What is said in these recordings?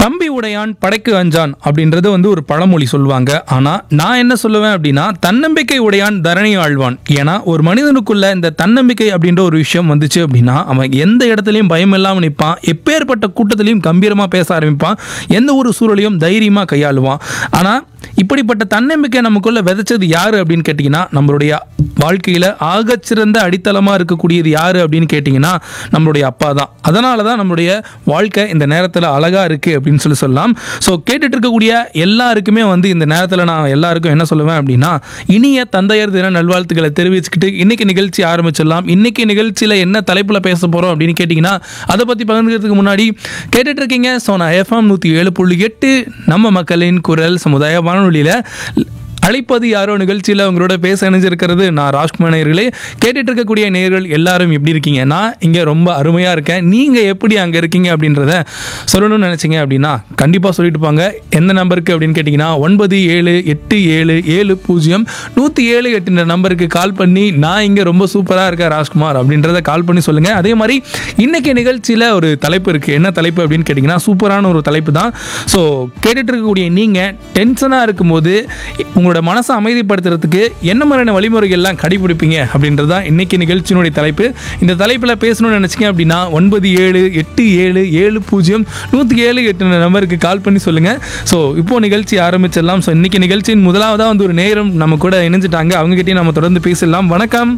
கம்பி உடையான் படைக்கு அஞ்சான் அப்படின்றது வந்து ஒரு பழமொழி சொல்லுவாங்க ஆனா நான் என்ன சொல்லுவேன் அப்படின்னா தன்னம்பிக்கை உடையான் தரணி ஆழ்வான் ஏன்னா ஒரு மனிதனுக்குள்ள இந்த தன்னம்பிக்கை அப்படின்ற ஒரு விஷயம் வந்துச்சு அப்படின்னா அவன் எந்த இடத்துலையும் பயம் இல்லாமல் நிற்பான் எப்பேற்பட்ட கூட்டத்திலையும் கம்பீரமா பேச ஆரம்பிப்பான் எந்த ஒரு சூழலையும் தைரியமா கையாளுவான் ஆனா இப்படிப்பட்ட தன்னம்பிக்கை நமக்குள்ள விதைச்சது யாரு அப்படின்னு கேட்டிங்கன்னா நம்மளுடைய வாழ்க்கையில ஆகச்சிறந்த அடித்தளமா இருக்கக்கூடியது யாரு அப்படின்னு கேட்டிங்கன்னா நம்மளுடைய அப்பா தான் அதனால தான் நம்மளுடைய வாழ்க்கை இந்த நேரத்தில் அழகா இருக்கு அப்படின்னு சொல்லி சொல்லலாம் ஸோ கேட்டுட்டு இருக்கக்கூடிய எல்லாருக்குமே வந்து இந்த நேரத்தில் நான் எல்லாருக்கும் என்ன சொல்லுவேன் அப்படின்னா இனிய தந்தையர் தின நல்வாழ்த்துக்களை தெரிவிச்சுக்கிட்டு இன்னைக்கு நிகழ்ச்சி ஆரம்பிச்சிடலாம் இன்னைக்கு நிகழ்ச்சியில் என்ன தலைப்பில் பேச போகிறோம் அப்படின்னு கேட்டிங்கன்னா அதை பற்றி பகிர்ந்துக்கிறதுக்கு முன்னாடி கேட்டுட்டு இருக்கீங்க ஸோ நான் எஃப்எம் நூற்றி ஏழு புள்ளி எட்டு நம்ம மக்களின் குரல் சமுதாய வானொலியில் அழைப்பது யாரோ நிகழ்ச்சியில் உங்களோட பேச இணைஞ்சிருக்கிறது நான் ராஜ்குமார் நேயர்களே கேட்டுட்டு இருக்கக்கூடிய நேயர்கள் எல்லாரும் எப்படி இருக்கீங்க நான் இங்கே ரொம்ப அருமையாக இருக்கேன் நீங்கள் எப்படி அங்கே இருக்கீங்க அப்படின்றத சொல்லணும்னு நினச்சிங்க அப்படின்னா கண்டிப்பாக சொல்லிட்டு போங்க எந்த நம்பருக்கு அப்படின்னு கேட்டிங்கன்னா ஒன்பது ஏழு எட்டு ஏழு ஏழு பூஜ்ஜியம் நூற்றி ஏழு எட்டுன்ற நம்பருக்கு கால் பண்ணி நான் இங்கே ரொம்ப சூப்பராக இருக்கேன் ராஜ்குமார் அப்படின்றத கால் பண்ணி சொல்லுங்கள் அதே மாதிரி இன்னைக்கு நிகழ்ச்சியில் ஒரு தலைப்பு இருக்குது என்ன தலைப்பு அப்படின்னு கேட்டிங்கன்னா சூப்பரான ஒரு தலைப்பு தான் ஸோ கேட்டுட்டு இருக்கக்கூடிய நீங்கள் டென்ஷனாக இருக்கும்போது உங்களோட மனசை அமைதிப்படுத்துறதுக்கு என்ன மாதிரியான வழிமுறைகள்லாம் கடைபிடிப்பீங்க அப்படின்றது தான் இன்னைக்கு நிகழ்ச்சியினுடைய தலைப்பு இந்த தலைப்பில் பேசணும்னு நினச்சிங்க அப்படின்னா ஒன்பது ஏழு எட்டு ஏழு ஏழு பூஜ்ஜியம் நூற்றி ஏழு எட்டு நம்பருக்கு கால் பண்ணி சொல்லுங்கள் ஸோ இப்போ நிகழ்ச்சி ஆரம்பிச்சிடலாம் ஸோ இன்னைக்கு நிகழ்ச்சியின் முதலாவதாக வந்து ஒரு நேரம் நம்ம கூட இணைஞ்சிட்டாங்க அவங்ககிட்டயும் நம்ம தொடர்ந்து பேசலாம் வணக்கம்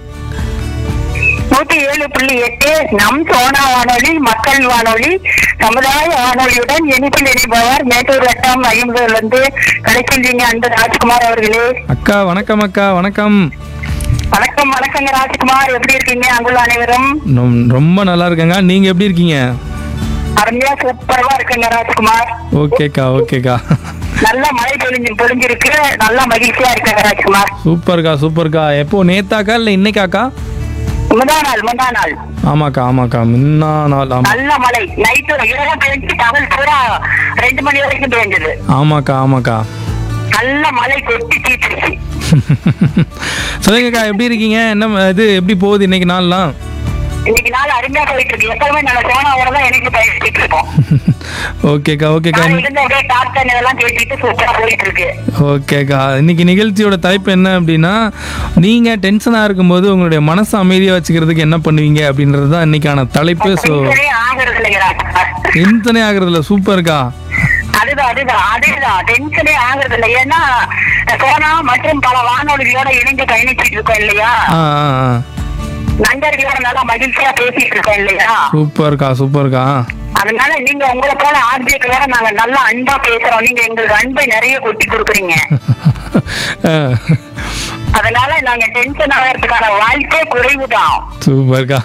நூத்தி ஏழு புள்ளி எட்டு நம் சோனா வானொலி மக்கள் வானொலி சமுதாய வானொலியுடன் இனிப்பில் இணைப்பவர் மேட்டூர் வட்டம் ஐம்பதுலேருந்து கிடைக்கின்றீங்க அன்பு ராஜ்குமார் அவர்களே அக்கா வணக்கம் அக்கா வணக்கம் வணக்கம் வணக்கங்க ராஜ்குமார் எப்படி இருக்கீங்க அங்குள்ள அனைவரும் ரொம்- ரொம்ப நல்லா இருக்கேங்க நீங்கள் எப்படி இருக்கீங்க அருமையா சூப்பரவா இருக்குங்க ராஜ்குமார் ஓகேக்கா ஓகேக்கா நல்ல மழை பொழிஞ்சு பொழிஞ்சிருக்கு நல்ல மகிழ்ச்சியா இருக்குங்க ராஜ்குமார் சூப்பர்க்கா சூப்பர்க்கா எப்போ நேத்தாக்கா இல்லை இன்னைக்காக்கா முந்தா நாள் முந்தா நாள் ஆமாக்கா ஆமாக்கா முன்னா நாள் ஆமா நல்ல மழை நைட்டு இரவு பெஞ்சு பகல் பூரா ரெண்டு மணி வரைக்கும் பெஞ்சது ஆமாக்கா ஆமாக்கா நல்ல மழை கொட்டி தீட்டுருச்சு சொல்லுங்கக்கா எப்படி இருக்கீங்க என்ன இது எப்படி போகுது இன்னைக்கு நாள்லாம் இன்னைக்கு நாள் அருமையா போயிட்டு இருக்கு எப்பவுமே நம்ம சோனாவோட தான் எனக்கு பேசிட்டு இருக்கோம் ஓகேக்கா ஓகேக்கா நான் இருந்து அப்படியே டாப் டென் இதெல்லாம் கேட்டுட்டு சூப்பரா போயிட்டு இருக்கு ஓகேக்கா இன்னைக்கு நிகழ்ச்சியோட தலைப்பு என்ன அப்படின்னா நீங்கள் டென்ஷனாக இருக்கும்போது உங்களுடைய மனசை அமைதியாக வச்சுக்கிறதுக்கு என்ன பண்ணுவீங்க அப்படின்றது தான் இன்னைக்கான தலைப்பு ஸோ டென்ஷனே ஆகுறது இல்லையா டென்ஷனே ஆகுறதுல சூப்பர்க்கா அதுதான் அதுதான் அதுதான் டென்ஷனே ஆகுறது இல்லை ஏன்னா சோனா மற்றும் பல வானொலிகளோட இணைந்து பயணிச்சிட்டு இருக்கோம் இல்லையா ஆ ஆ ஆ நண்பர்களோட நல்லா மகிழ்ச்சியா பேசிட்டு இருக்கோம் இல்லையா சூப்பர்க்கா சூப்பர்க்கா அதனால நீங்க உங்களை போல ஆர்ஜிகளோட நாங்க நல்லா அன்பா பேசுறோம் நீங்க எங்களுக்கு அன்பை நிறைய கொட்டி கொடுக்குறீங்க ஆ, அதனால நாங்க டென்ஷன் ஆகிறதுக்கான வாய்ப்பே குறைவுதான் சூப்பர்க்கா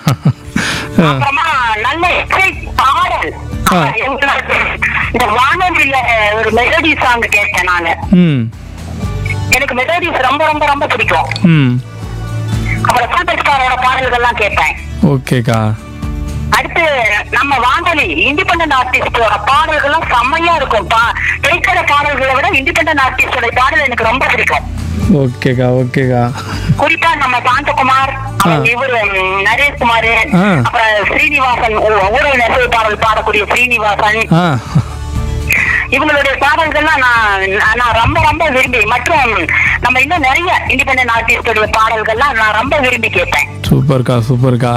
ஆ, அப்புறமா நல்ல இசை பாடல் ஆ. எங்களுக்கு இந்த வானொலியில ஒரு மெலடி சாங் கேட்டேன் நானு ம் எனக்கு மெலடிஸ் ரொம்ப ரொம்ப ரொம்ப பிடிக்கும் ம் அப்புறம் சூப்பர் ஸ்டாரோட பாடல்கள்லாம் கேட்பேன் ஓகேக்கா அடுத்து நம்ம வானொலி இண்டிபெண்டன்ட் ஆர்டிஸ்டோட பாடல்கள்லாம் செம்மையா இருக்கும் பா- திரைப்பட பாடல்களை விட இண்டிபெண்டன்ட் ஆர்டிஸ்டோட பாடல் எனக்கு ரொம்ப பிடிக்கும் ஓகேக்கா ஓகேக்கா குறிப்பா நம்ம சாந்தகுமார் அப்புறம் ஆ. இவரு ம், நரேஷ்குமார் ஆ. அப்புறம் ஸ்ரீனிவாசன் ஊ- ஊழல் நெசவு பாடல் பாடக்கூடிய ஸ்ரீனிவாசன் ஆ இவங்களுடைய பாடல்கள்லாம் நான் நான் ரொம்ப ரொம்ப விரும்பி மற்றும் நம்ம இன்னும் நிறைய இண்டிபெண்டன்ட் ஆர்டிஸ்டோடைய பாடல்கள்லாம் நான் ரொம்ப விரும்பி கேட்பேன் சூப்பர்க்கா சூப்பர்க்கா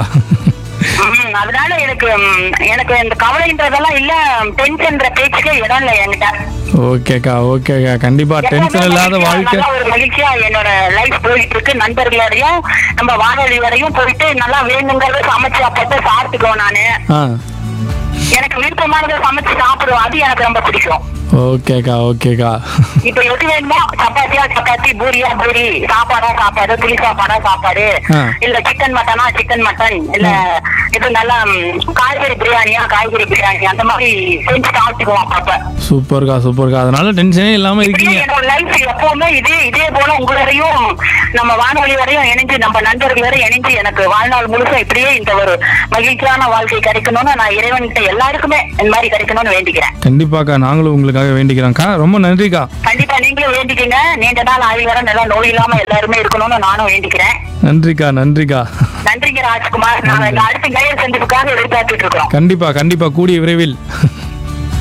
ம், அதனால எனக்கு ம், எனக்கு இந்த கவலைன்றதெல்லாம் இல்ல டென்ஷன்ற பேச்சுக்கே இடம் இல்லை என்கிட்ட ஓகேக்கா ஓகேக்கா கண்டிப்பா டென்ஷன் இல்லாத எப்பவுமே வாழ்க்கை நல்லா ஒரு மகிழ்ச்சியா என்னோட லைஃப் போயிட்டு இருக்கு நண்பர்களோடையும் நம்ம வானொலி வரையும் போயிட்டு நல்லா வேணுங்கிறத சமைச்சு அப்பப்ப சாப்பிட்டுக்குவோம் நானு ஆ எனக்கு விருப்பமானதை சமைச்சு சாப்பிடுவோம் அது எனக்கு ரொம்ப பிடிக்கும் ஓகேக்கா ஓகேக்கா இப்ப எது வேணுமோ சப்பாத்தியா சப்பாத்தி பூரியா பூரி சாப்பாடா சாப்பாடு புளி சாப்பாடா சாப்பாடு ஆ. இல்ல சிக்கன் மட்டனா சிக்கன் மட்டன் இல்ல இது நல்லா ம், காய்கறி பிரியாணியா காய்கறி பிரியாணி அந்த மாதிரி செஞ்சு சாப்பிட்டுக்குவோம் அப்பப்ப சூப்பர்க்கா சூப்பர்க்கா அதனால டென்ஷனே இல்லாம இப்படியே இருக்கீங்க என்னோட லைஃப் எப்பவுமே இதே இதே போல உங்களோடையும் நம்ம வானொலி வரையும் இணைஞ்சு நம்ம நண்பர்கள் வரை இணைஞ்சு எனக்கு வாழ்நாள் முழுசும் இப்படியே இந்த ஒரு மகிழ்ச்சியான வாழ்க்கை கிடைக்கணும்னு நான் இறைவன்கிட்ட எல்லாருக்குமே இந்த மாதிரி கிடைக்கணும்னு வேண்டிக்கிறேன் கண்டிப்பாக்கா நாங்களும் உங்களுக்காக வேண்டிக்கிறோம்க்கா ரொம்ப நன்றிக்கா கண்டிப்பா நீங்களும் வேண்டிக்கங்க நீண்ட நாள் ஆயுள் வர நல்லா நோய் இல்லாம எல்லாருமே இருக்கணும்னு நானும் வேண்டிக்கிறேன் நன்றிக்கா நன்றிக்கா நன்றிங்க ராஜ்குமார் நாங்க இந்த அடுத்த நேயர் சந்திப்புக்காக எதிர்பார்த்துட்டு இருக்கோம் கண்டிப்பா கண்டிப்பா கூடிய விரைவில்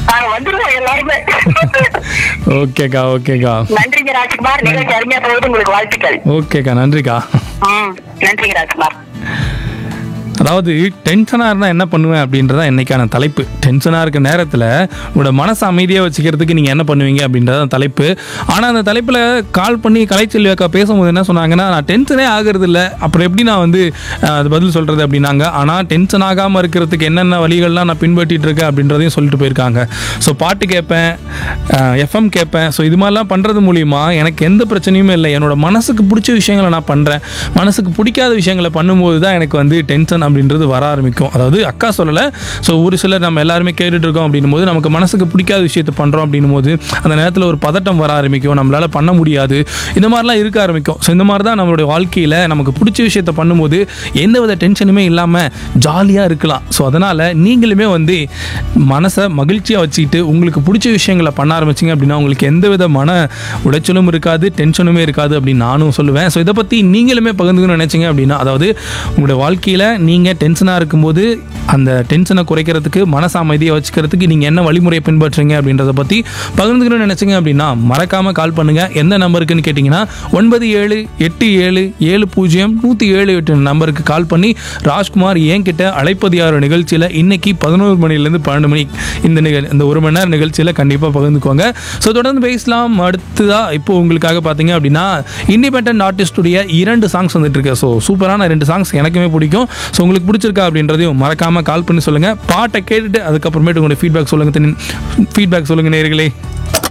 நாங்க வந்துருவோம் எல்லாருமே ஓகேக்கா ஓகேக்கா நன்றிங்க ராஜ்குமார் நிகழ்ச்சி அருமையா போகுது உங்களுக்கு வாழ்த்துக்கள் ஓகேக்கா நன்றிக்கா ம் நன்றிங்க ராஜ்குமார் அதாவது டென்ஷனாக இருந்தால் என்ன பண்ணுவேன் அப்படின்றத இன்னைக்கான தலைப்பு டென்ஷனாக இருக்க நேரத்தில் உங்களோட மனசை அமைதியாக வச்சுக்கிறதுக்கு நீங்கள் என்ன பண்ணுவீங்க அப்படின்றத தலைப்பு ஆனால் அந்த தலைப்பில் கால் பண்ணி கலைச்செல்வி அக்கா பேசும்போது என்ன சொன்னாங்கன்னா நான் டென்ஷனே ஆகிறது இல்லை அப்புறம் எப்படி நான் வந்து அஹ், அது பதில் சொல்கிறது அப்படின்னாங்க ஆனால் டென்ஷன் ஆகாமல் இருக்கிறதுக்கு என்னென்ன வழிகள்லாம் நான் பின்பற்றிட்டு இருக்கேன் அப்படின்றதையும் சொல்லிட்டு போயிருக்காங்க ஸோ பாட்டு கேட்பேன் எஃப்எம் கேட்பேன் ஸோ இது மாதிரிலாம் பண்ணுறது மூலிமா எனக்கு எந்த பிரச்சனையுமே இல்லை என்னோட மனசுக்கு பிடிச்ச விஷயங்களை நான் பண்ணுறேன் மனசுக்கு பிடிக்காத விஷயங்களை பண்ணும்போது தான் எனக்கு வந்து டென்ஷன் அப்படின்றது வர ஆரம்பிக்கும் அதாவது அக்கா சொல்லலை ஸோ ஒரு சிலர் நம்ம எல்லாருமே கேட்டுட்டு இருக்கோம் அப்படின்னும் போது நமக்கு மனசுக்கு பிடிக்காத விஷயத்தை பண்ணுறோம் அப்படின்னும் போது அந்த நேரத்தில் ஒரு பதட்டம் வர ஆரம்பிக்கும் நம்மளால் பண்ண முடியாது இந்த மாதிரிலாம் இருக்க ஆரம்பிக்கும் ஸோ இந்த மாதிரி தான் நம்மளுடைய வாழ்க்கையில் நமக்கு பிடிச்ச விஷயத்தை பண்ணும்போது எந்த வித டென்ஷனுமே இல்லாமல் ஜாலியாக இருக்கலாம் ஸோ அதனால் நீங்களுமே வந்து மனசை மகிழ்ச்சியாக வச்சுக்கிட்டு உங்களுக்கு பிடிச்ச விஷயங்களை பண்ண ஆரம்பிச்சிங்க அப்படின்னா உங்களுக்கு எந்த வித மன உளைச்சலும் இருக்காது டென்ஷனுமே இருக்காது அப்படின்னு நானும் சொல்லுவேன் ஸோ இதை பற்றி நீங்களுமே பகிர்ந்துக்கணும்னு நினைச்சீங்க அப்படின்னா அதாவது உங்களுடைய வாழ்க்கையில் நீங்கள் டென்ஷனாக இருக்கும்போது அந்த டென்ஷனை குறைக்கிறதுக்கு மனச அமைதியை வச்சுக்கிறதுக்கு நீங்கள் என்ன வழிமுறையை பின்பற்றுறீங்க அப்படின்றத பற்றி பகிர்ந்துக்கணும்னு நினைச்சீங்க அப்படின்னா மறக்காமல் கால் பண்ணுங்கள் எந்த நம்பருக்குன்னு கேட்டிங்கன்னா ஒன்பது ஏழு எட்டு ஏழு ஏழு பூஜ்ஜியம் நூற்றி ஏழு எட்டு நம்பருக்கு கால் பண்ணி ராஜ்குமார் என்கிட்ட அழைப்பது யார் நிகழ்ச்சியில் இன்னைக்கு பதினோரு மணிலேருந்து பன்னெண்டு மணி இந்த நிகழ் இந்த ஒரு மணி நேரம் நிகழ்ச்சியில் கண்டிப்பாக பகிர்ந்துக்கோங்க ஸோ தொடர்ந்து பேசலாம் அடுத்ததாக இப்போ உங்களுக்காக பார்த்தீங்க அப்படின்னா இண்டிபெண்ட் ஆர்டிஸ்டுடைய இரண்டு சாங்ஸ் வந்துட்டு இருக்கு ஸோ சூப்பரான ரெண்டு சாங்ஸ் எனக்குமே பிடிக்கும் ஸோ உங்களுக்கு பிடிச்சிருக்கா அப்படின்றதையும் மறக்காமல் கால் பண்ணி சொல்லுங்கள் பாட்டை கேட்டுட்டு அதுக்கப்புறமேட்டு உங்களுடைய ஃபீட்பேக் சொல்லுங்கள் ஃபீட்பேக் சொல்லுங்கள் நேர்களே